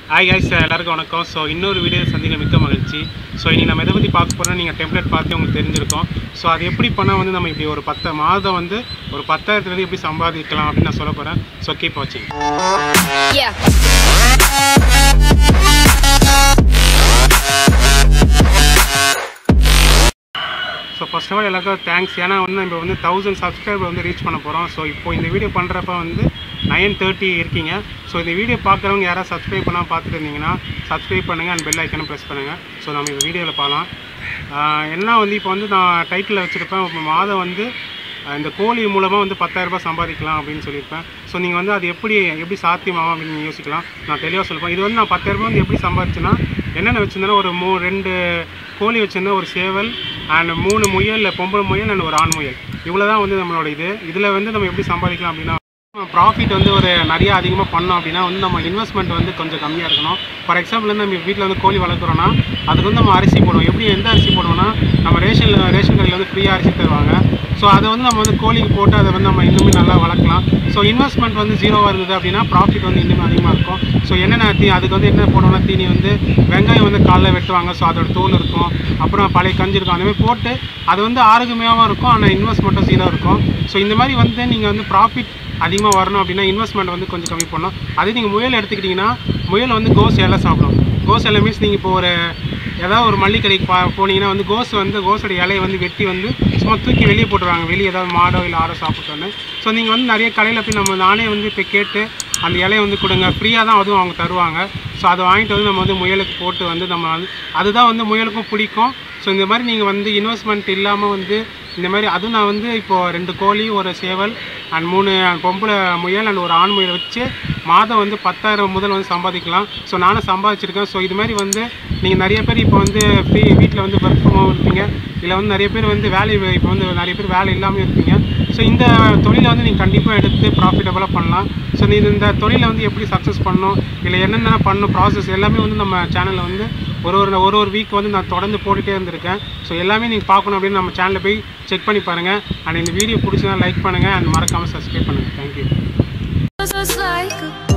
Hi guys எல்லாருக்கும் வணக்கம் so இன்னொரு வீடியோ சந்திக்க மிக்க மகிழ்ச்சி ஸோ இனி நம்ம எதை பற்றி பார்க்க போகிறோம் நீங்கள் டெம்ப்ளேட் பார்த்து உங்களுக்கு தெரிஞ்சிருக்கும் ஸோ அது எப்படி பண்ணால் வந்து நம்ம இப்படி ஒரு பத்து மாதம் வந்து ஒரு பத்தாயிரத்துலேருந்து எப்படி சம்பாதிக்கலாம் அப்படின்னு நான் சொல்ல போகிறேன் ஸோ கீப் வாட்சிங் Yeah. So first of all எல்லாருக்கும் தேங்க்ஸ் ஏன்னா வந்து நம்ம வந்து தௌசண்ட் சப்ஸ்கிரைபர் வந்து ரீச் பண்ண போகிறோம் ஸோ இப்போ இந்த வீடியோ பண்ணுறப்ப வந்து நைன் தேர்ட்டி இருக்கீங்க ஸோ இந்த வீடியோ பார்க்குறவங்க யாராவது சப்ஸ்கிரைப் பண்ணால் பார்த்துட்டு இருந்தீங்கன்னா சப்ஸ்கிரைப் பண்ணுங்கள் அண்ட் பெல் ஐக்கனும் ப்ரெஸ் பண்ணுங்கள் ஸோ நம்ம இந்த வீடியோவில் பார்க்கலாம் ஆஹ் என்ன வந்து இப்போ வந்து நான் டைட்டில் வச்சுருப்பேன் இப்போ மாதம் வந்து ஆஹ் இந்த கோழி மூலமாக வந்து 10000 ரூபாய் சம்பாதிக்கலாம் அப்படின்னு சொல்லியிருப்பேன் ஸோ நீங்கள் வந்து அது எப்படி எப்படி சாத்தியமாகும் அப்படின்னு நீங்கள் யோசிக்கலாம் நான் தெளிவாக சொல்லுவேன் இது வந்து நான் 10000 ரூபாய் வந்து எப்படி சம்பாதிச்சேன்னா என்னென்ன வச்சுருந்தேன்னா ஒரு மூ ரெண்டு கோழி வச்சுருந்தேன் ஒரு சேவல் அண்ட் மூணு முயல் பொம்பளை முயல் அண்ட் ஒரு ஆண் முயல் இவ்வளோ தான் வந்து நம்மளோட இது இதில் வந்து நம்ம எப்படி சம்பாதிக்கலாம் அப்படின்னா ப்ராஃபிட் வந்து ஒரு நிறைய அதிகமாக பண்ணோம் அப்படின்னா வந்து நம்ம இன்வெஸ்ட்மெண்ட் வந்து கொஞ்சம் கம்மியாக இருக்கணும் ஃபார் எக்ஸாம்பிள் வந்து நம்ம வீட்டில் வந்து கோழி வளர்க்குறோன்னா அதுக்கு வந்து நம்ம அரிசி போடுவோம் எப்படி எந்த அரிசி போடுவோம்னா நம்ம ரேஷனில் ரேஷன் கடையில் வந்து ஃப்ரீயாக அரிசி தருவாங்க ஸோ அதை வந்து நம்ம வந்து கோழிக்கு போட்டு அதை வந்து நம்ம இன்னுமே நல்லா வளர்க்கலாம் ஸோ இன்வெஸ்ட்மெண்ட் வந்து ஜீரோவாக இருந்தது அப்படின்னா ப்ராஃபிட் வந்து இன்னும் அதிகமாக இருக்கும் ஸோ என்னென்ன தீ அதுக்கு வந்து என்ன போடுவோம்னா தீனி வந்து வெங்காயம் வந்து காலைல வெட்டுவாங்க ஸோ அதோட தோல் இருக்கும் அப்புறம் பழைய கஞ்சி இருக்கும் அந்த மாதிரி போட்டு அது வந்து ஆரோக்கியமாகவும் இருக்கும் ஆனால் இன்வெஸ்ட்மெண்ட்டும் ஜீரோ இருக்கும் ஸோ இந்த மாதிரி வந்து நீங்கள் வந்து ப்ராஃபிட் அதிகமாக வரணும் அப்படின்னா இன்வெஸ்ட்மெண்ட் வந்து கொஞ்சம் கம்மி பண்ணணும் அதே நீங்கள் முயல் எடுத்துக்கிட்டிங்கன்னா முயல் வந்து கோஸ் எல்லாம் சாப்பிடும் கோஸ் எல்லாம் மீன்ஸ் நீங்கள் இப்போ ஒரு ஏதாவது ஒரு மல்லிகை கடைக்கு பா போனீங்கன்னா வந்து கோஸ் வந்து கோஸோட இலையை வந்து வெட்டி வந்து சும்மா தூக்கி வெளியே போட்டுருவாங்க வெளியே ஏதாவது மாடோ இல்லை ஆடோ சாப்பிட்டோன்னு ஸோ நீங்கள் வந்து நிறைய கடையில் போய் நம்ம நானே வந்து இப்போ கேட்டு அந்த இலையை வந்து கொடுங்க ஃப்ரீயாக தான் அதுவும் அவங்க தருவாங்க ஸோ அதை வாங்கிட்டு வந்து நம்ம வந்து முயலுக்கு போட்டு வந்து நம்ம வந்து அதுதான் வந்து முயலுக்கும் பிடிக்கும் ஸோ இந்த மாதிரி நீங்கள் வந்து இன்வெஸ்ட்மெண்ட் இல்லாமல் வந்து இந்த மாதிரி அதுவும் நான் வந்து இப்போது ரெண்டு கோழி ஒரு சேவல் அண்ட் மூணு பொம்பளை முயல் அண்ட் ஒரு ஆண் முயல் வச்சு மாதம் வந்து பத்தாயிரம் முதல் வந்து சம்பாதிக்கலாம் ஸோ நானும் சம்பாதிச்சிருக்கேன் ஸோ இது மாதிரி வந்து நீங்கள் நிறைய பேர் இப்போ வந்து ஃப்ரீ வீட்டில் வந்து ஒர்க் ஃப்ரம் இருப்பீங்க இல்லை வந்து நிறைய பேர் வந்து வேலை இப்போ வந்து நிறைய பேர் வேலை இல்லாமல் இருப்பீங்க ஸோ இந்த தொழிலை வந்து நீங்கள் கண்டிப்பாக எடுத்து ப்ராஃபிட்டபுளாக பண்ணலாம் ஸோ நீ இந்த தொழிலை வந்து எப்படி சக்ஸஸ் பண்ணணும் இல்லை என்னென்ன பண்ணணும் ப்ராசஸ் எல்லாமே வந்து நம்ம சேனலில் வந்து ஒரு ஒரு ஒரு ஒரு வீக் வந்து நான் தொடர்ந்து போட்டுகிட்டே இருந்திருக்கேன் ஸோ எல்லாமே நீங்கள் பார்க்கணும் அப்படின்னு நம்ம சேனலில் போய் செக் பண்ணி பாருங்கள் அண்ட் இந்த வீடியோ பிடிச்சதா லைக் பண்ணுங்கள் அண்ட் மறக்காமல் சப்ஸ்கிரைப் பண்ணுங்கள் தேங்க்யூ Just like a